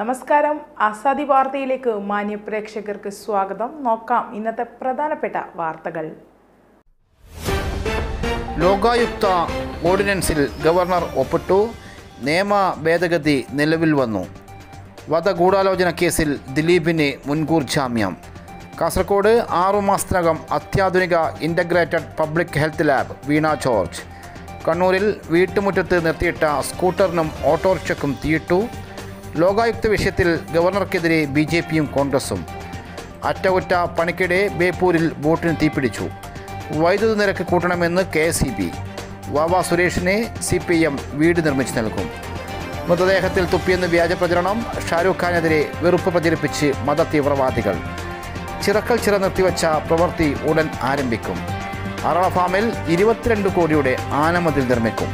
നമസ്കാരം ആസാദി വാർത്തയിലേക്ക് മാന്യ പ്രേക്ഷകർക്ക് സ്വാഗതം നോക്കാം ഇന്നത്തെ പ്രധാനപ്പെട്ട വാർത്തകൾ ലോകായുക്ത ഓർഡിനൻസിൽ ഗവർണർ ഒപ്പിട്ടു നിയമ ഭേദഗതി നിലവിൽ വന്നു വധഗൂഢാലോചന കേസിൽ ദിലീപിന് മുൻകൂർ ജാമ്യം കാസർഗോഡ് ആറുമാസത്തിനകം അത്യാധുനിക integrated public health lab Veena George കണ്ണൂരിൽ വീട്ടുമുറ്റത്ത് നിർത്തിയിട്ട സ്കൂട്ടറിനും ഓട്ടോറിക്ഷയ്ക്കും തീയിട്ടു ലോകായുക്ത വിഷയത്തിൽ ഗവർണർക്കെതിരെ ബി ജെ പിയും കോൺഗ്രസും അറ്റകുറ്റ പണിക്കിടെ ബേപ്പൂരിൽ ബോട്ടിന് തീപിടിച്ചു വൈദ്യുതി നിരക്ക് കൂട്ടണമെന്ന് K S E B Vava സുരേഷിനെ സി പി എം വീട് നിർമ്മിച്ചു നൽകും മൃതദേഹത്തിൽ തുപ്പിയെന്ന് വ്യാജ പ്രചരണം ഷാരൂഖ് ഖാനെതിരെ വെറുപ്പ് പ്രചരിപ്പിച്ച് മത തീവ്രവാദികൾ ചിറക്കൽ ചിറ നിർത്തിവച്ച പ്രവൃത്തി ഉടൻ ആരംഭിക്കും അറള ഫാമിൽ ഇരുപത്തിരണ്ട് കോടിയുടെ ആനമതിൽ നിർമ്മിക്കും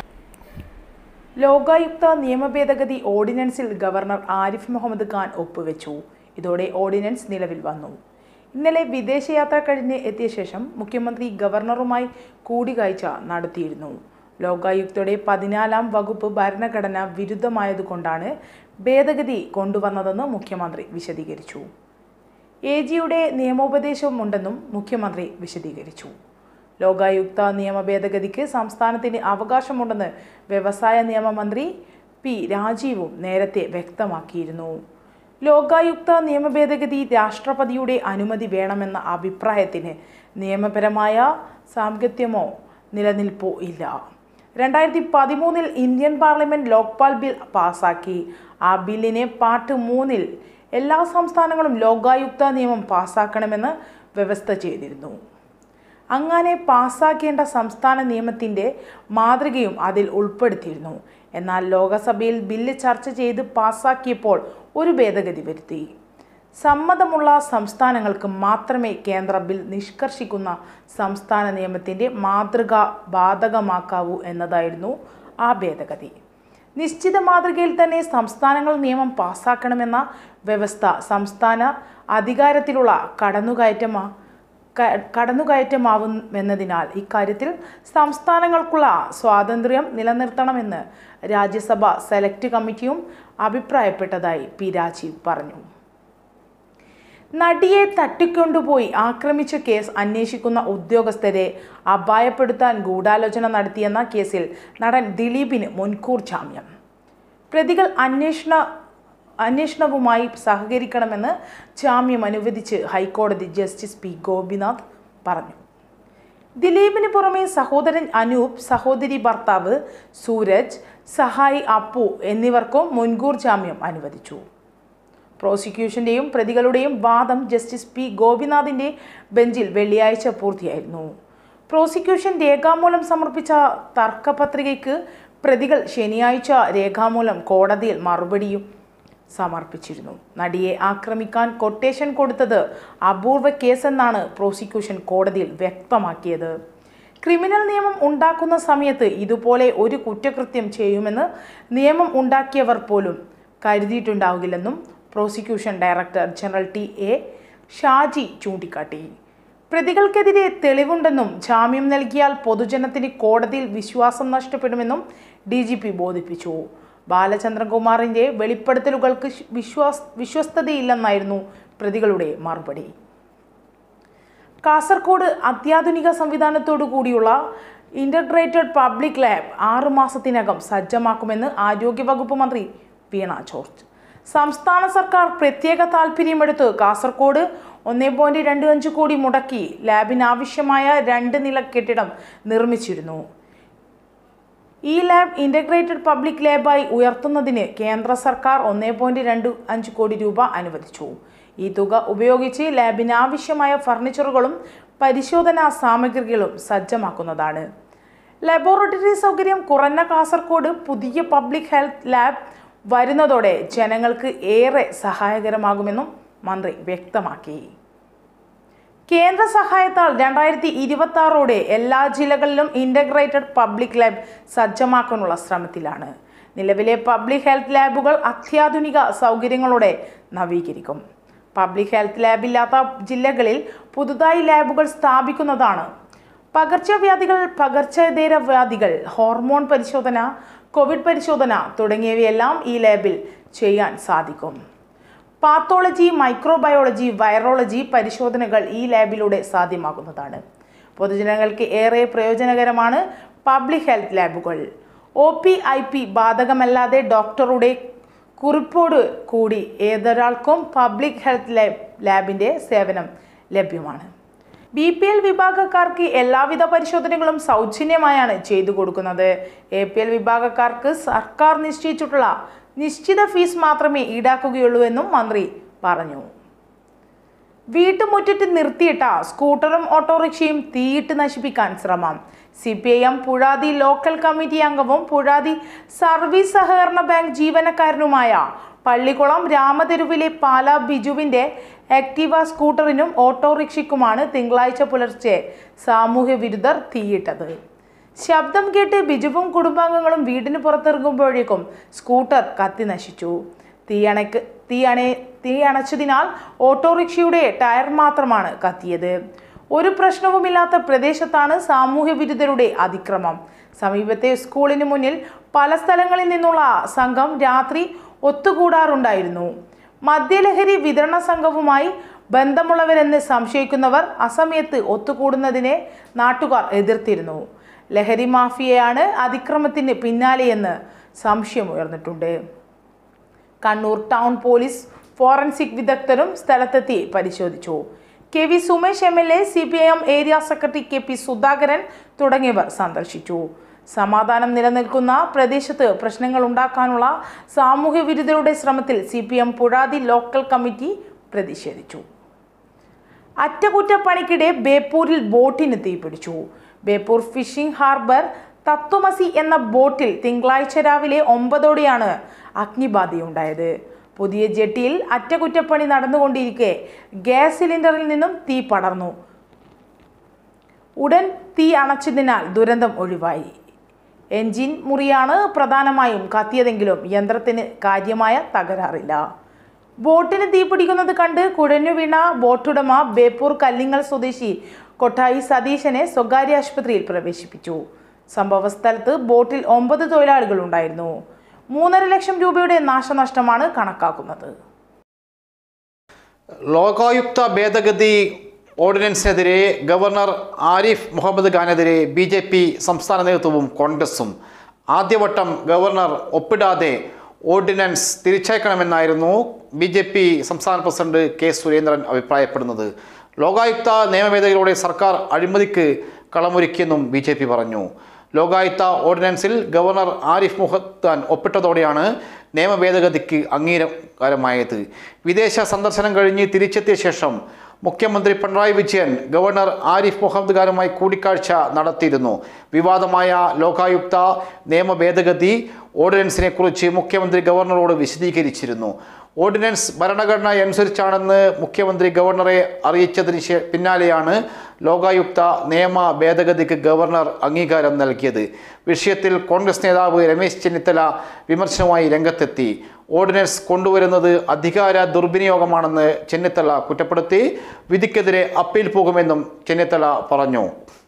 ലോകായുക്ത നിയമ ഭേദഗതി ഓർഡിനൻസിൽ ഗവർണർ ആരിഫ് മുഹമ്മദ് ഖാൻ ഒപ്പുവെച്ചു ഇതോടെ ഓർഡിനൻസ് നിലവിൽ വന്നു ഇന്നലെ വിദേശയാത്ര കഴിഞ്ഞ് എത്തിയ ശേഷം മുഖ്യമന്ത്രി ഗവർണറുമായി കൂടിക്കാഴ്ച നടത്തിയിരുന്നു ലോകായുക്തയുടെ പതിനാലാം വകുപ്പ് ഭരണഘടന വിരുദ്ധമായതുകൊണ്ടാണ് ഭേദഗതി കൊണ്ടുവന്നതെന്ന് മുഖ്യമന്ത്രി വിശദീകരിച്ചു എ ജിയുടെ നിയമോപദേശവും ഉണ്ടെന്നും മുഖ്യമന്ത്രി വിശദീകരിച്ചു ലോകായുക്ത നിയമ ഭേദഗതിക്ക് സംസ്ഥാനത്തിന് അവകാശമുണ്ടെന്ന് വ്യവസായ നിയമമന്ത്രി പി രാജീവും നേരത്തെ വ്യക്തമാക്കിയിരുന്നു ലോകായുക്ത നിയമ ഭേദഗതി രാഷ്ട്രപതിയുടെ അനുമതി വേണമെന്ന അഭിപ്രായത്തിന് നിയമപരമായ സാങ്കത്യമോ നിലനിൽപ്പോ ഇല്ല രണ്ടായിരത്തി പതിമൂന്നിൽ ഇന്ത്യൻ പാർലമെന്റ് ലോക്പാൽ ബിൽ പാസാക്കി ആ ബില്ലിനെ പാർട്ട് മൂന്നിൽ എല്ലാ സംസ്ഥാനങ്ങളും ലോകായുക്ത നിയമം പാസാക്കണമെന്ന് വ്യവസ്ഥ ചെയ്തിരുന്നു അങ്ങനെ പാസാക്കേണ്ട സംസ്ഥാന നിയമത്തിൻ്റെ മാതൃകയും അതിൽ ഉൾപ്പെടുത്തിയിരുന്നു എന്നാൽ ലോകസഭയിൽ ബില്ല് ചർച്ച ചെയ്ത് പാസാക്കിയപ്പോൾ ഒരു ഭേദഗതി വരുത്തി സമ്മതമുള്ള സംസ്ഥാനങ്ങൾക്ക് മാത്രമേ കേന്ദ്ര ബിൽ നിഷ്കർഷിക്കുന്ന സംസ്ഥാന നിയമത്തിൻ്റെ മാതൃക ബാധകമാക്കാവൂ എന്നതായിരുന്നു ആ ഭേദഗതി നിശ്ചിത മാതൃകയിൽ തന്നെ സംസ്ഥാനങ്ങൾ നിയമം പാസാക്കണമെന്ന വ്യവസ്ഥ സംസ്ഥാന അധികാരത്തിലുള്ള കടന്നുകയറ്റമാ ക- കടന്നുകയറ്റമാവുമെന്നതിനാൽ ഇക്കാര്യത്തിൽ സംസ്ഥാനങ്ങൾക്കുള്ള സ്വാതന്ത്ര്യം നിലനിർത്തണമെന്ന് രാജ്യസഭ സെലക്ട് കമ്മിറ്റിയും അഭിപ്രായപ്പെട്ടതായി പി രാജീവ് പറഞ്ഞു നടിയെ തട്ടിക്കൊണ്ടുപോയി ആക്രമിച്ച കേസ് അന്വേഷിക്കുന്ന ഉദ്യോഗസ്ഥരെ അപായപ്പെടുത്താൻ ഗൂഢാലോചന നടത്തിയെന്ന കേസിൽ നടൻ ദിലീപിന് മുൻകൂർ ജാമ്യം പ്രതികൾ അന്വേഷണ അന്വേഷണവുമായി സഹകരിക്കണമെന്ന് ജാമ്യം അനുവദിച്ച് ഹൈക്കോടതി ജസ്റ്റിസ് പി ഗോപിനാഥ് പറഞ്ഞു ദിലീപിന് പുറമെ സഹോദരൻ അനൂപ് സഹോദരി ഭർത്താവ് സൂരജ് സഹായി അപ്പു എന്നിവർക്കും മുൻകൂർ ജാമ്യം അനുവദിച്ചു പ്രോസിക്യൂഷന്റെയും പ്രതികളുടെയും വാദം ജസ്റ്റിസ് പി ഗോപിനാഥിന്റെ ബെഞ്ചിൽ വെള്ളിയാഴ്ച പൂർത്തിയായിരുന്നു പ്രോസിക്യൂഷൻ രേഖാമൂലം സമർപ്പിച്ച തർക്കപത്രികയ്ക്ക് പ്രതികൾ ശനിയാഴ്ച രേഖാമൂലം കോടതിയിൽ മറുപടിയും സമർപ്പിച്ചിരുന്നു നടിയെ ആക്രമിക്കാൻ കൊട്ടേഷൻ കൊടുത്തത് അപൂർവ കേസെന്നാണ് പ്രോസിക്യൂഷൻ കോടതിയിൽ വ്യക്തമാക്കിയത് ക്രിമിനൽ നിയമം ഉണ്ടാക്കുന്ന സമയത്ത് ഇതുപോലെ ഒരു കുറ്റകൃത്യം ചെയ്യുമെന്ന് നിയമം ഉണ്ടാക്കിയവർ പോലും കരുതിയിട്ടുണ്ടാവില്ലെന്നും prosecution director general T A Shaji ചൂണ്ടിക്കാട്ടി പ്രതികൾക്കെതിരെ തെളിവുണ്ടെന്നും ജാമ്യം നൽകിയാൽ പൊതുജനത്തിന് കോടതിയിൽ വിശ്വാസം നഷ്ടപ്പെടുമെന്നും ഡി ജി പി ബോധിപ്പിച്ചു ബാലചന്ദ്രകുമാറിന്റെ വെളിപ്പെടുത്തലുകൾക്ക് വിശ്വാസ് വിശ്വസ്തതയില്ലെന്നായിരുന്നു പ്രതികളുടെ മറുപടി കാസർഗോഡ് അത്യാധുനിക സംവിധാനത്തോടു കൂടിയുള്ള ഇൻ്റഗ്രേറ്റഡ് പബ്ലിക് ലാബ് ആറു മാസത്തിനകം സജ്ജമാക്കുമെന്ന് ആരോഗ്യവകുപ്പ് മന്ത്രി വീണ ജോർജ് സംസ്ഥാന സർക്കാർ പ്രത്യേക താൽപ്പര്യമെടുത്ത് കാസർഗോഡ് ഒന്നേ പോയിന്റ് രണ്ട് അഞ്ച് കോടി മുടക്കി ലാബിനാവശ്യമായ രണ്ട് നില കെട്ടിടം നിർമ്മിച്ചിരുന്നു ഈ ലാബ് ഇൻ്റഗ്രേറ്റഡ് പബ്ലിക് ലാബായി ഉയർത്തുന്നതിന് കേന്ദ്ര സർക്കാർ ഒന്നേ പോയിന്റ് രണ്ട് അഞ്ച് കോടി രൂപ അനുവദിച്ചു ഈ തുക ഉപയോഗിച്ച് ലാബിന് ആവശ്യമായ ഫർണിച്ചറുകളും പരിശോധനാ സാമഗ്രികളും സജ്ജമാക്കുന്നതാണ് ലബോറട്ടറി സൗകര്യം കുറഞ്ഞ കാസർഗോഡ് പുതിയ പബ്ലിക് ഹെൽത്ത് ലാബ് വരുന്നതോടെ ജനങ്ങൾക്ക് ഏറെ സഹായകരമാകുമെന്നും മന്ത്രി വ്യക്തമാക്കി കേന്ദ്ര സഹായത്താൽ രണ്ടായിരത്തി ഇരുപത്തി ആറോടെ എല്ലാ ജില്ലകളിലും ഇൻ്റഗ്രേറ്റഡ് പബ്ലിക് ലാബ് സജ്ജമാക്കാനുള്ള ശ്രമത്തിലാണ് നിലവിലെ പബ്ലിക് ഹെൽത്ത് ലാബുകൾ അത്യാധുനിക സൗകര്യങ്ങളോടെ നവീകരിക്കും പബ്ലിക് ഹെൽത്ത് ലാബില്ലാത്ത ജില്ലകളിൽ പുതുതായി ലാബുകൾ സ്ഥാപിക്കുന്നതാണ് പകർച്ചവ്യാധികൾ പകർച്ചേതര വ്യാധികൾ ഹോർമോൺ പരിശോധന കോവിഡ് പരിശോധന തുടങ്ങിയവയെല്ലാം ഈ ലാബിൽ ചെയ്യാൻ സാധിക്കും പാത്തോളജി മൈക്രോബയോളജി വൈറോളജി പരിശോധനകൾ ഈ ലാബിലൂടെ സാധ്യമാകുന്നതാണ് പൊതുജനങ്ങൾക്ക് ഏറെ പ്രയോജനകരമാണ് പബ്ലിക് ഹെൽത്ത് ലാബുകൾ ഒ പി ഐ പി ബാധകമല്ലാതെ ഡോക്ടറുടെ കുറിപ്പോട് കൂടി ഏതൊരാൾക്കും പബ്ലിക് ഹെൽത്ത് ലാബ് ലാബിൻ്റെ സേവനം ലഭ്യമാണ് ബി പി എൽ വിഭാഗക്കാർക്ക് എല്ലാവിധ പരിശോധനകളും സൗജന്യമായാണ് ചെയ്തു കൊടുക്കുന്നത് എ പി എൽ വിഭാഗക്കാർക്ക് സർക്കാർ നിശ്ചയിച്ചിട്ടുള്ള നിശ്ചിത ഫീസ് മാത്രമേ ഈടാക്കുകയുള്ളൂ എന്നും മന്ത്രി പറഞ്ഞു വീട്ടുമുറ്റത്ത് നിർത്തിയിട്ട സ്കൂട്ടറും ഓട്ടോറിക്ഷയും തീയിട്ട് നശിപ്പിക്കാൻ ശ്രമം C P I M Puzhathi local committee അംഗവും പുഴാതി സർവീസ് സഹകരണ ബാങ്ക് ജീവനക്കാരനുമായ പള്ളിക്കുളം രാമതെരുവിലെ പാല ബിജുവിന്റെ ആക്റ്റീവ സ്കൂട്ടറിനും ഓട്ടോറിക്ഷയ്ക്കുമാണ് തിങ്കളാഴ്ച പുലർച്ചെ സാമൂഹ്യ വിരുദ്ധർ തീയിട്ടത് ശബ്ദം കേട്ട് ബിജുവും കുടുംബാംഗങ്ങളും വീടിന് പുറത്തിറങ്ങുമ്പോഴേക്കും സ്കൂട്ടർ കത്തി നശിച്ചു തീയണയ്ക്ക് തീ അണെ തീ അണച്ചതിനാൽ ഓട്ടോറിക്ഷയുടെ ടയർ മാത്രമാണ് കത്തിയത് ഒരു പ്രശ്നവുമില്ലാത്ത പ്രദേശത്താണ് സാമൂഹ്യ വിരുദ്ധരുടെ അതിക്രമം സമീപത്തെ സ്കൂളിന് മുന്നിൽ പല സ്ഥലങ്ങളിൽ നിന്നുള്ള സംഘം രാത്രി ഒത്തുകൂടാറുണ്ടായിരുന്നു മദ്യലഹരി വിതരണ സംഘവുമായി ബന്ധമുള്ളവരെന്ന് സംശയിക്കുന്നവർ അസമയത്ത് ഒത്തുകൂടുന്നതിനെ നാട്ടുകാർ എതിർത്തിരുന്നു ലഹരി മാഫിയയാണ് അതിക്രമത്തിന് പിന്നാലെയെന്ന് സംശയമുയർന്നിട്ടുണ്ട് കണ്ണൂർ ടൗൺ പോലീസ് ഫോറൻസിക് വിദഗ്ധരും സ്ഥലത്തെത്തി പരിശോധിച്ചു K V Sumesh M L A C P I M area secretary K P Sudhakaran തുടങ്ങിയവർ സന്ദർശിച്ചു സമാധാനം നിലനിൽക്കുന്ന പ്രദേശത്ത് പ്രശ്നങ്ങൾ ഉണ്ടാക്കാനുള്ള സാമൂഹ്യ വിരുദ്ധരുടെ ശ്രമത്തിൽ C P M Puzhathi local committee പ്രതിഷേധിച്ചു അറ്റകുറ്റപ്പണിക്കിടെ ബേപ്പൂരിൽ ബോട്ടിന് തീപിടിച്ചു ബേപ്പൂർ ഫിഷിംഗ് ഹാർബർ തത്വമസി എന്ന ബോട്ടിൽ തിങ്കളാഴ്ച രാവിലെ ഒമ്പതോടെയാണ് അഗ്നിബാധയുണ്ടായത് പുതിയ ജെട്ടിയിൽ അറ്റകുറ്റപ്പണി നടന്നുകൊണ്ടിരിക്കെ ഗ്യാസ് സിലിണ്ടറിൽ നിന്നും തീ പടർന്നു ഉടൻ തീ അണച്ചതിനാൽ ദുരന്തം ഒഴിവായി എൻജിൻ മുറിയാണ് പ്രധാനമായും കത്തിയതെങ്കിലും യന്ത്രത്തിന് കാര്യമായ തകരാറില്ല ബോട്ടിന് തീപിടിക്കുന്നത് കണ്ട് കുഴഞ്ഞു വീണ ബോട്ടുടമ ബേപ്പൂർ കല്ലിങ്ങൽ സ്വദേശി കൊട്ടായി സതീശനെ സ്വകാര്യ ആശുപത്രിയിൽ പ്രവേശിപ്പിച്ചു സംഭവ സ്ഥലത്ത് ബോട്ടിൽ ഒമ്പത് തൊഴിലാളികൾ ഉണ്ടായിരുന്നു മൂന്നര ലക്ഷം രൂപയുടെ നാശനഷ്ടമാണ് കണക്കാക്കുന്നത് ലോകായുക്ത ഭേദഗതി ഓർഡിനൻസിനെതിരെ ഗവർണർ ആരിഫ് മുഹമ്മദ് ഖാനെതിരെ ബി ജെ പി സംസ്ഥാന നേതൃത്വവും കോൺഗ്രസും ആദ്യവട്ടം ഗവർണർ ഒപ്പിടാതെ ഓർഡിനൻസ് തിരിച്ചയക്കണമെന്നായിരുന്നു ബി ജെ പി സംസ്ഥാന പ്രസിഡന്റ് കെ സുരേന്ദ്രൻ അഭിപ്രായപ്പെടുന്നത് ലോകായുക്ത നിയമഭേദഗതിയിലൂടെ സർക്കാർ അഴിമതിക്ക് കളമൊരുക്കിയെന്നും ബി ജെ പി പറഞ്ഞു ലോകായുക്ത ഓർഡിനൻസിൽ ഗവർണർ ആരിഫ് മുഹമ്മദ് ഖാൻ ഒപ്പിട്ടതോടെയാണ് നിയമ ഭേദഗതിക്ക് അംഗീകാരമായത് വിദേശ സന്ദർശനം കഴിഞ്ഞ് തിരിച്ചെത്തിയ ശേഷം മുഖ്യമന്ത്രി പിണറായി വിജയൻ ഗവർണർ ആരിഫ് മുഹമ്മദ് ഖാനുമായി കൂടിക്കാഴ്ച നടത്തിയിരുന്നു വിവാദമായ ലോകായുക്ത നിയമ ഭേദഗതി ഓർഡിനൻസിനെ കുറിച്ച് മുഖ്യമന്ത്രി ഗവർണറോട് വിശദീകരിച്ചിരുന്നു ഓർഡിനൻസ് ഭരണഘടന അനുസരിച്ചാണെന്ന് മുഖ്യമന്ത്രി ഗവർണറെ അറിയിച്ചതിന് ശേ പിന്നാലെയാണ് ലോകായുക്ത നിയമ ഭേദഗതിക്ക് ഗവർണർ അംഗീകാരം നൽകിയത് വിഷയത്തിൽ കോൺഗ്രസ് നേതാവ് രമേശ് ചെന്നിത്തല വിമർശനവുമായി രംഗത്തെത്തി ഓർഡിനൻസ് കൊണ്ടുവരുന്നത് അധികാര ദുർവിനിയോഗമാണെന്ന് ചെന്നിത്തല കുറ്റപ്പെടുത്തി വിധിക്കെതിരെ അപ്പീൽ പോകുമെന്നും ചെന്നിത്തല പറഞ്ഞു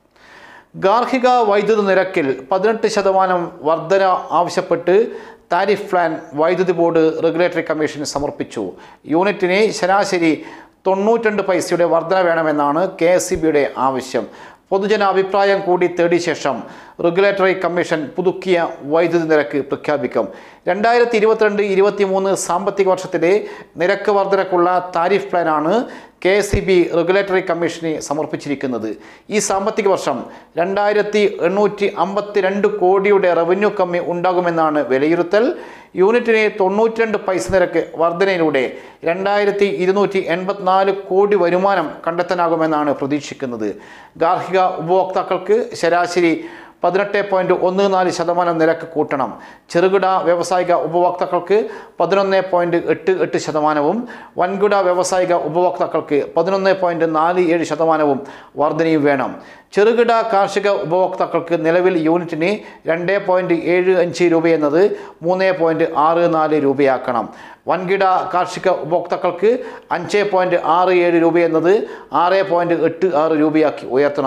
ഗാർഹിക വൈദ്യുതി നിരക്കിൽ പതിനെട്ട് ശതമാനം വർധന ആവശ്യപ്പെട്ട് താരിഫ് പ്ലാൻ വൈദ്യുതി ബോർഡ് റെഗുലേറ്ററി കമ്മീഷന് സമർപ്പിച്ചു യൂണിറ്റിന് ശരാശരി തൊണ്ണൂറ്റിരണ്ട് പൈസയുടെ വർധന വേണമെന്നാണ് കെ എസ് ആവശ്യം പൊതുജന അഭിപ്രായം കൂടി തേടിയ ശേഷം റെഗുലേറ്ററി കമ്മീഷൻ പുതുക്കിയ വൈദ്യുതി നിരക്ക് പ്രഖ്യാപിക്കും രണ്ടായിരത്തി ഇരുപത്തിരണ്ട് ഇരുപത്തി മൂന്ന് സാമ്പത്തിക വർഷത്തിലെ നിരക്ക് വർധനക്കുള്ള താരിഫ് പ്ലാനാണ് K S C B regulatory കമ്മീഷന് സമർപ്പിച്ചിരിക്കുന്നത് ഈ സാമ്പത്തിക വർഷം രണ്ടായിരത്തി എണ്ണൂറ്റി അമ്പത്തി രണ്ട് കോടിയുടെ റവന്യൂ കമ്മി ഉണ്ടാകുമെന്നാണ് വിലയിരുത്തൽ യൂണിറ്റിന് തൊണ്ണൂറ്റിരണ്ട് പൈസ നിരക്ക് വർധനയിലൂടെ രണ്ടായിരത്തി ഇരുന്നൂറ്റി എൺപത്തിനാല് കോടി വരുമാനം കണ്ടെത്താനാകുമെന്നാണ് പ്രതീക്ഷിക്കുന്നത് ഗാർഹിക ഉപഭോക്താക്കൾക്ക് ശരാശരി പതിനെട്ട് പോയിൻറ്റ് ഒന്ന് നാല് ശതമാനം നിരക്ക് കൂട്ടണം ചെറുകിട വ്യാവസായിക ഉപഭോക്താക്കൾക്ക് പതിനൊന്ന് പോയിൻറ്റ് എട്ട് എട്ട് ശതമാനവും വൻകിട വ്യാവസായിക ഉപഭോക്താക്കൾക്ക് പതിനൊന്ന് പോയിൻറ്റ് നാല് ഏഴ് ശതമാനവും വർധനയും വേണം ചെറുകിട കാർഷിക ഉപഭോക്താക്കൾക്ക് നിലവിൽ യൂണിറ്റിന് രണ്ട് പോയിൻറ്റ് ഏഴ് അഞ്ച് രൂപയെന്നത് മൂന്ന് പോയിൻറ്റ് ആറ് നാല് രൂപയാക്കണം വൻകിട കാർഷിക ഉപഭോക്താക്കൾക്ക് അഞ്ച് പോയിൻറ്റ് ആറ് ഏഴ് രൂപയെന്നത് ആറ് പോയിൻറ്റ് എട്ട് ആറ് രൂപയാക്കി ഉയർത്തണം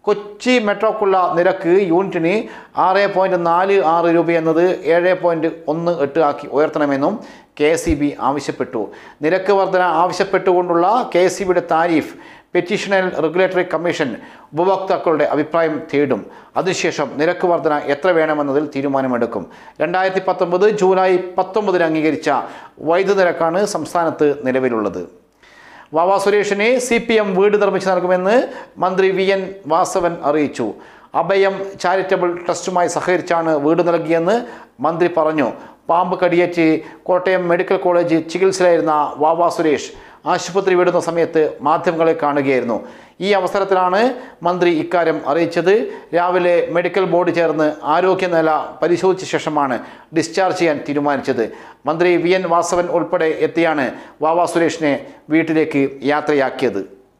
കൊച്ചി മെട്രോക്കുള്ള നിരക്ക് യൂണിറ്റിന് ആറ് പോയിൻറ്റ് നാല് ആറ് രൂപ എന്നത് ഏഴ് പോയിൻറ്റ് ഒന്ന് എട്ട് ആക്കി ഉയർത്തണമെന്നും കെ എസ് ഇ ബി ആവശ്യപ്പെട്ടു നിരക്ക് വർധന ആവശ്യപ്പെട്ടുകൊണ്ടുള്ള കെ എസ് ഇ ബിയുടെ താരിഫ് പെറ്റീഷണൽ റെഗുലേറ്ററി കമ്മീഷൻ ഉപഭോക്താക്കളുടെ അഭിപ്രായം തേടും അതിനുശേഷം നിരക്ക് വർധന എത്ര വേണമെന്നതിൽ തീരുമാനമെടുക്കും രണ്ടായിരത്തി പത്തൊമ്പത് ജൂലൈ പത്തൊമ്പതിന് അംഗീകരിച്ച വൈദ്യുതി നിരക്കാണ് സംസ്ഥാനത്ത് നിലവിലുള്ളത് വാവ സുരേഷിനെ സി പി എം വീട് നിർമ്മിച്ചു നൽകുമെന്ന് മന്ത്രി വി എൻ വാസവൻ അറിയിച്ചു അഭയം ചാരിറ്റബിൾ ട്രസ്റ്റുമായി സഹകരിച്ചാണ് വീട് നൽകിയെന്ന് മന്ത്രി പറഞ്ഞു പാമ്പ് കടിയേറ്റ് കോട്ടയം മെഡിക്കൽ കോളേജ് ചികിത്സയിലായിരുന്ന വാവ സുരേഷ് ആശുപത്രി വിടുന്ന സമയത്ത് മാധ്യമങ്ങളെ കാണുകയായിരുന്നു ഈ അവസരത്തിലാണ് മന്ത്രി ഇക്കാര്യം അറിയിച്ചത് രാവിലെ മെഡിക്കൽ ബോർഡ് ചേർന്ന് ആരോഗ്യനില പരിശോധിച്ച ശേഷമാണ് ഡിസ്ചാർജ് ചെയ്യാൻ തീരുമാനിച്ചത് മന്ത്രി വി എൻ വാസവൻ ഉൾപ്പെടെ എത്തിയാണ് വാവ സുരേഷിനെ വീട്ടിലേക്ക് യാത്രയാക്കിയത്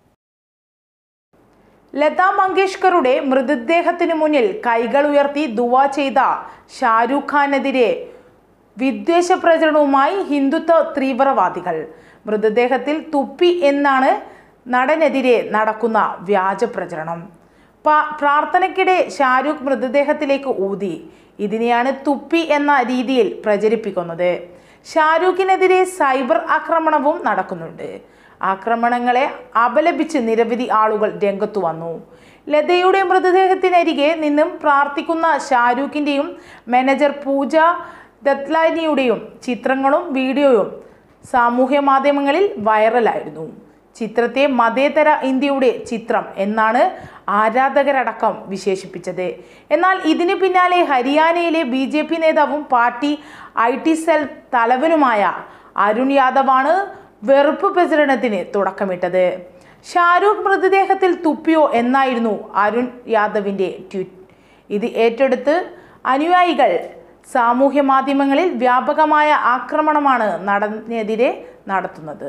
ലതാ മങ്കേഷ്കറുടെ മൃതദേഹത്തിനു മുന്നിൽ കൈകൾ ഉയർത്തി ദുവ ചെയ്ത ഷാരൂഖ് ഖാനെതിരെ വിദ്വേഷ പ്രചരണവുമായി ഹിന്ദുത്വ തീവ്രവാദികൾ മൃതദേഹത്തിൽ തുപ്പി എന്നാണ് നടനെതിരെ നടക്കുന്ന വ്യാജ പ്രചരണം പ- പ്രാർത്ഥനയ്ക്കിടെ ഷാരൂഖ് മൃതദേഹത്തിലേക്ക് ഊതി ഇതിനെയാണ് തുപ്പി എന്ന രീതിയിൽ പ്രചരിപ്പിക്കുന്നത് ഷാരൂഖിനെതിരെ സൈബർ ആക്രമണവും നടക്കുന്നുണ്ട് ആക്രമണങ്ങളെ അപലപിച്ച് നിരവധി ആളുകൾ രംഗത്തു വന്നു ലതയുടെ മൃതദേഹത്തിനരികെ നിന്നും പ്രാർത്ഥിക്കുന്ന ഷാരൂഖിൻ്റെയും മാനേജർ പൂജ ദത്ലാനിയുടെയും ചിത്രങ്ങളും വീഡിയോയും സാമൂഹ്യ മാധ്യമങ്ങളിൽ വൈറലായിരുന്നു ചിത്രത്തെ മതേതര ഇന്ത്യയുടെ ചിത്രം എന്നാണ് ആരാധകരടക്കം വിശേഷിപ്പിച്ചത് എന്നാൽ ഇതിന് പിന്നാലെ ഹരിയാനയിലെ ബി ജെ പി നേതാവും പാർട്ടി ഐ ടി സെൽ തലവനുമായ അരുൺ യാദവാണ് വെറുപ്പ് പ്രചരണത്തിന് തുടക്കമിട്ടത് ഷാരൂഖ് മൃതദേഹത്തിൽ തുപ്പിയോ എന്നായിരുന്നു അരുൺ യാദവിൻ്റെ ട്വീറ്റ് ഇത് ഏറ്റെടുത്ത് അനുയായികൾ സാമൂഹ്യ മാധ്യമങ്ങളിൽ വ്യാപകമായ ആക്രമണമാണ് നടനെതിരെ നടത്തുന്നത്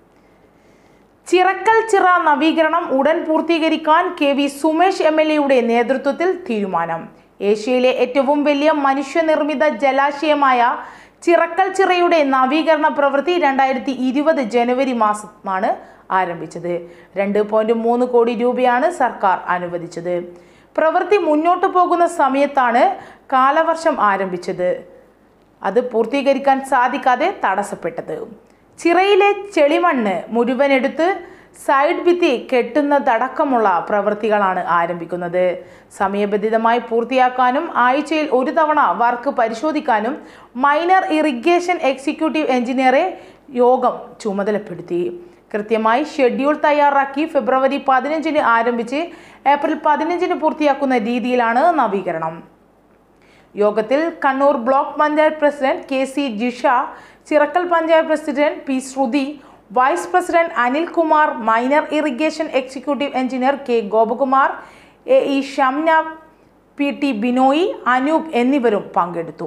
ചിറക്കൽ ചിറ നവീകരണം ഉടൻ പൂർത്തീകരിക്കാൻ K V Sumesh M L എയുടെ നേതൃത്വത്തിൽ തീരുമാനം ഏഷ്യയിലെ ഏറ്റവും വലിയ മനുഷ്യനിർമ്മിത ജലാശയമായ ചിറക്കൽ ചിറയുടെ നവീകരണ പ്രവൃത്തി രണ്ടായിരത്തി ഇരുപത് ജനുവരി മാസമാണ് ആരംഭിച്ചത് രണ്ട് പോയിന്റ് മൂന്ന് കോടി രൂപയാണ് സർക്കാർ അനുവദിച്ചത് പ്രവൃത്തി മുന്നോട്ട് പോകുന്ന സമയത്താണ് കാലവർഷം ആരംഭിച്ചത് അത് പൂർത്തീകരിക്കാൻ സാധിക്കാതെ തടസ്സപ്പെട്ടത് ചിറയിലെ ചെളിമണ്ണ് മുഴുവൻ എടുത്ത് സൈഡ് ഭിത്തി കെട്ടുന്നതടക്കമുള്ള പ്രവൃത്തികളാണ് ആരംഭിക്കുന്നത് സമയബന്ധിതമായി പൂർത്തിയാക്കാനും ആഴ്ചയിൽ ഒരു തവണ വർക്ക് പരിശോധിക്കാനും മൈനർ ഇറിഗേഷൻ എക്സിക്യൂട്ടീവ് എഞ്ചിനീയറെ യോഗം ചുമതലപ്പെടുത്തി കൃത്യമായി ഷെഡ്യൂൾ തയ്യാറാക്കി ഫെബ്രുവരി പതിനഞ്ചിന് ആരംഭിച്ച് ഏപ്രിൽ പതിനഞ്ചിന് പൂർത്തിയാക്കുന്ന രീതിയിലാണ് നവീകരണം യോഗത്തിൽ Kannur block panchayat president K C Jisha Chirakkal panchayat president P Shruti vice president Anilkumar minor irrigation executive engineer K Gopakumar A E Shamna P T Binoy Anoop എന്നിവരും പങ്കെടുത്തു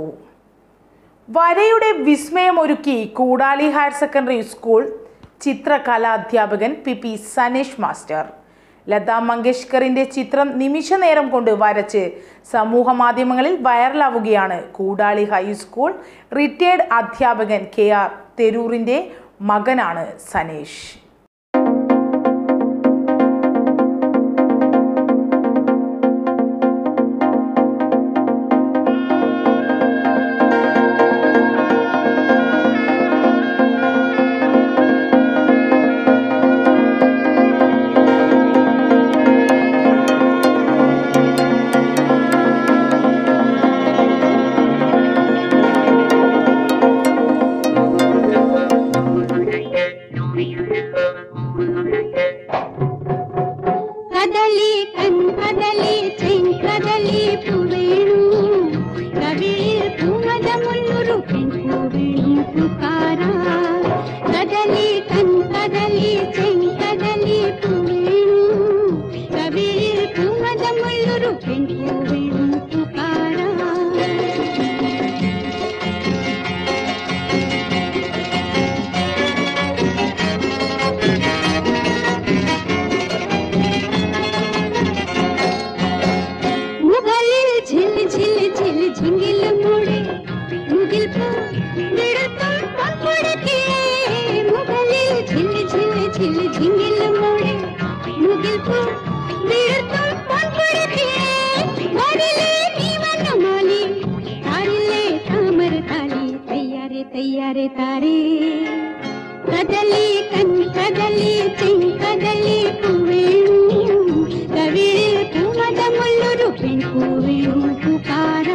വരയുടെ വിസ്മയമൊരുക്കി കൂടാളി ഹയർ സെക്കൻഡറി സ്കൂൾ ചിത്രകലാധ്യാപകൻ P P Saneesh master Lata മങ്കേഷ്കറിന്റെ ചിത്രം നിമിഷ നേരം കൊണ്ട് വരച്ച് സമൂഹ മാധ്യമങ്ങളിൽ വൈറലാവുകയാണ് കൂടാളി ഹൈസ്കൂൾ റിട്ടയേർഡ് അധ്യാപകൻ കെ ആർ തെരൂറിന്റെ മകനാണ് സനീഷ് ಕದಲಿ ಕಣ್ ಕದಲಿ ಚೆನ್ ಕದಲಿ ಪುವೇಣು ಕವಿಳ್ ಪೂಮದ ಮುನ್ನೂರು ಕೆಂಪು ವೇಣು ಪುಕಾರ ಕದಲಿ ಕಣ್ ಕದಲಿ ಚೆನ್ ಕದಲಿ ಪುವೇಣು ಕವಿಳ್ ಪೂಮದ ಮುನ್ನೂರು ಕೆಂಪು ವೇಣು ಪುಕಾರ മുകളിൽ ജില്ലി ತಾರೆ ಕದಲಿ ಕಣ್ ಕದಲಿ ಚೆಂಗ್ ಕದಲಿ ಪುವೇಣು ಕವಿಳ್ ಕುಮದ ಮುಳ್ಳುರು ಪೆಣ್ ಪುವೇಣು ಪುಕಾರ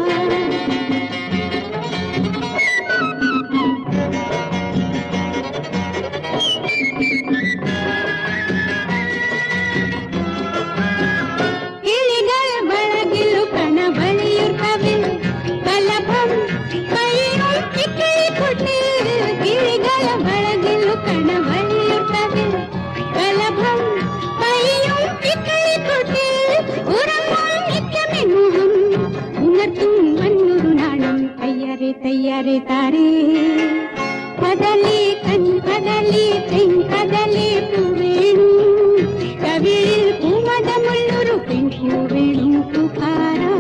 കിളികൾ വളകിലു കണവളിയുർക്കവിൽ കലഭം കയ്യും ഇക്കിളിക്കുട്ടിൽ കിളികൾ വളകിലു കണവളിയുർക്കവിൽ കലഭം കയ്യും ഇക്കിളിക്കുട്ടിൽ ഉറങ്ങും നിത്യമെന്നുഹം ഉണർത്തും മണ്ണൊരു നാണം തയ്യാറെ തയ്യാറെ താരേ കദലി കൺ കദലി ചെങ് കദലി പൂവേണു കവിളിൽ പൂമതമുള്ളൊരു പെൺപൂവേണു പുകാരാ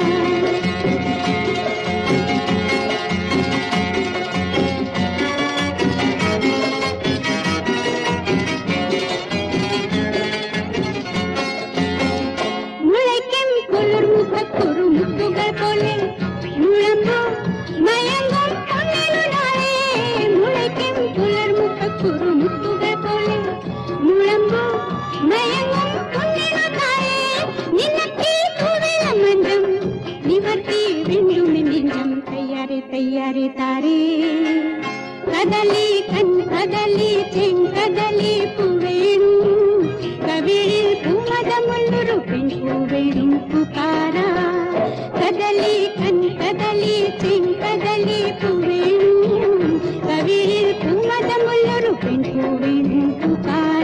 മുളയ്ക്കും കുളിർമുഖത്തൊരു മുത്തുകൾ പോലെ മുഴമ്പോ മയങ്ങും പൊന്നിലുനാളെ മുളയ്ക്കും കുളിർമുഖത്തൊരു മുത്തുകൾ പോലെ മുഴമ്പോ മയങ്ങും പൊന്നിലുനാളെ നിനക്ക് കുവിള മന്ദം നിവർത്തി വെണ്ടുമെന്നെഞ്ചം തയ്യാറെ തയ്യാറെ താരേ കദലി കൺ കദലി ചെങ് കദലി പുവേണു കവിളിൽ പൂമതമുള്ളൊരു പെൺപൂവേണു പുകാര കദലി കൺ കദലി ചെങ് കദലി പുവേണു കവിളിൽ പൂമതമുള്ളൊരു പെൺപൂവേണു പുകാര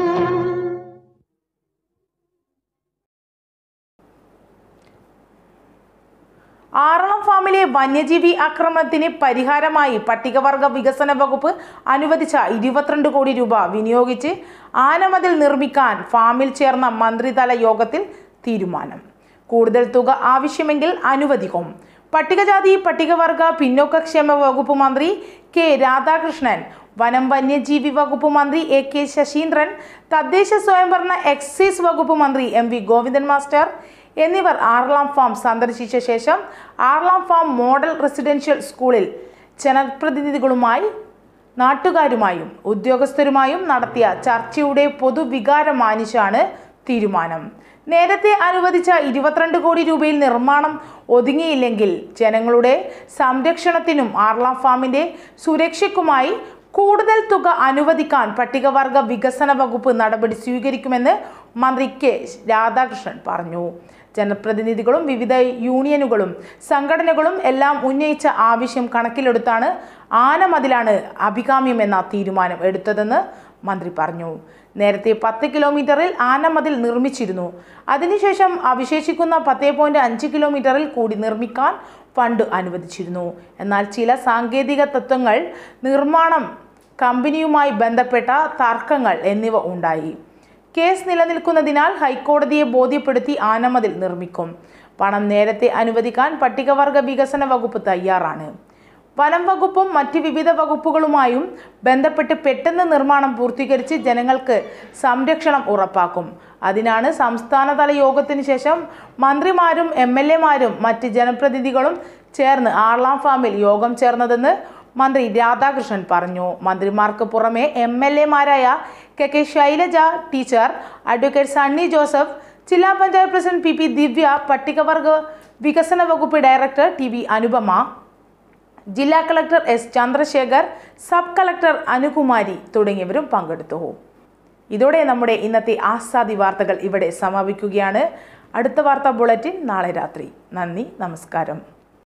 ആറളം ഫാമിലെ വന്യജീവി ആക്രമണത്തിന് പരിഹാരമായി പട്ടികവർഗ വികസന വകുപ്പ് അനുവദിച്ച ഇരുപത്തിരണ്ട് കോടി രൂപ വിനിയോഗിച്ച് ആനമതിൽ നിർമ്മിക്കാൻ ഫാമിൽ ചേർന്ന മന്ത്രിതല യോഗത്തിൽ തീരുമാനം കൂടുതൽ തുക ആവശ്യമെങ്കിൽ അനുവദിക്കും പട്ടികജാതി പട്ടികവർഗ പിന്നോക്കക്ഷേമ വകുപ്പ് മന്ത്രി കെ രാധാകൃഷ്ണൻ വനം വന്യജീവി വകുപ്പ് മന്ത്രി എ കെ ശശീന്ദ്രൻ തദ്ദേശ സ്വയംഭരണ എക്സൈസ് വകുപ്പ് മന്ത്രി എം വി ഗോവിന്ദൻ മാസ്റ്റർ എന്നിവർ ആർലാം ഫാം സന്ദർശിച്ച ശേഷം ആർലാം ഫാം മോഡൽ റെസിഡൻഷ്യൽ സ്കൂളിൽ ജനപ്രതിനിധികളുമായി നാട്ടുകാരുമായും ഉദ്യോഗസ്ഥരുമായും നടത്തിയ ചർച്ചയുടെ പൊതുവികാരം മാനിച്ചാണ് തീരുമാനം നേരത്തെ അനുവദിച്ച ഇരുപത്തിരണ്ട് കോടി രൂപയിൽ നിർമ്മാണം ഒതുങ്ങിയില്ലെങ്കിൽ ജനങ്ങളുടെ സംരക്ഷണത്തിനും ആർലാം ഫാമിന്റെ സുരക്ഷയ്ക്കുമായി കൂടുതൽ തുക അനുവദിക്കാൻ പട്ടികവർഗ വികസന വകുപ്പ് നടപടി സ്വീകരിക്കുമെന്ന് മന്ത്രി കെ രാധാകൃഷ്ണൻ പറഞ്ഞു ജനപ്രതിനിധികളും വിവിധ യൂണിയനുകളും സംഘടനകളും എല്ലാം ഉന്നയിച്ച ആവശ്യം കണക്കിലെടുത്താണ് ആനമതിലാണ് അഭികാമ്യമെന്ന തീരുമാനം എടുത്തതെന്ന് മന്ത്രി പറഞ്ഞു നേരത്തെ പത്ത് കിലോമീറ്ററിൽ ആനമതിൽ നിർമ്മിച്ചിരുന്നു അതിനുശേഷം അവശേഷിക്കുന്ന പത്തേ പോയിന്റ് അഞ്ച് കിലോമീറ്ററിൽ കൂടി നിർമ്മിക്കാൻ ഫണ്ട് അനുവദിച്ചിരുന്നു എന്നാൽ ചില സാങ്കേതിക തത്വങ്ങൾ നിർമ്മാണം കമ്പനിയുമായി ബന്ധപ്പെട്ട തർക്കങ്ങൾ എന്നിവ ഉണ്ടായി കേസ് നിലനിൽക്കുന്നതിനാൽ ഹൈക്കോടതിയെ ബോധ്യപ്പെടുത്തി ആനമതിൽ നിർമ്മിക്കും പണം നേരത്തെ അനുവദിക്കാൻ പട്ടികവർഗ വികസന വകുപ്പ് തയ്യാറാണ് വനം വകുപ്പും മറ്റ് വിവിധ വകുപ്പുകളുമായും ബന്ധപ്പെട്ട് പെട്ടെന്ന് നിർമ്മാണം പൂർത്തീകരിച്ച് ജനങ്ങൾക്ക് സംരക്ഷണം ഉറപ്പാക്കും അതിനാണ് സംസ്ഥാനതല യോഗത്തിന് ശേഷം മന്ത്രിമാരും എം എൽ എമാരും മറ്റ് ജനപ്രതിനിധികളും ചേർന്ന് ആർലാം ഫാമിൽ യോഗം ചേർന്നതെന്ന് മന്ത്രി രാധാകൃഷ്ണൻ പറഞ്ഞു മന്ത്രിമാർക്ക് പുറമെ എം എൽ എമാരായ K K Shailaja teacher advocate Sunny Joseph ജില്ലാ panchayat president P P Divya പട്ടികവർഗ വികസന വകുപ്പ് ഡയറക്ടർ ടി വി അനുപമ ജില്ലാ collector S Chandrasekhar sub collector Anukumari തുടങ്ങിയവരും പങ്കെടുത്തു ഇതോടെ നമ്മുടെ ഇന്നത്തെ ആസാദി വാർത്തകൾ ഇവിടെ സമാപിക്കുകയാണ് അടുത്ത വാർത്താ ബുള്ളറ്റിൻ നാളെ രാത്രി നന്ദി നമസ്കാരം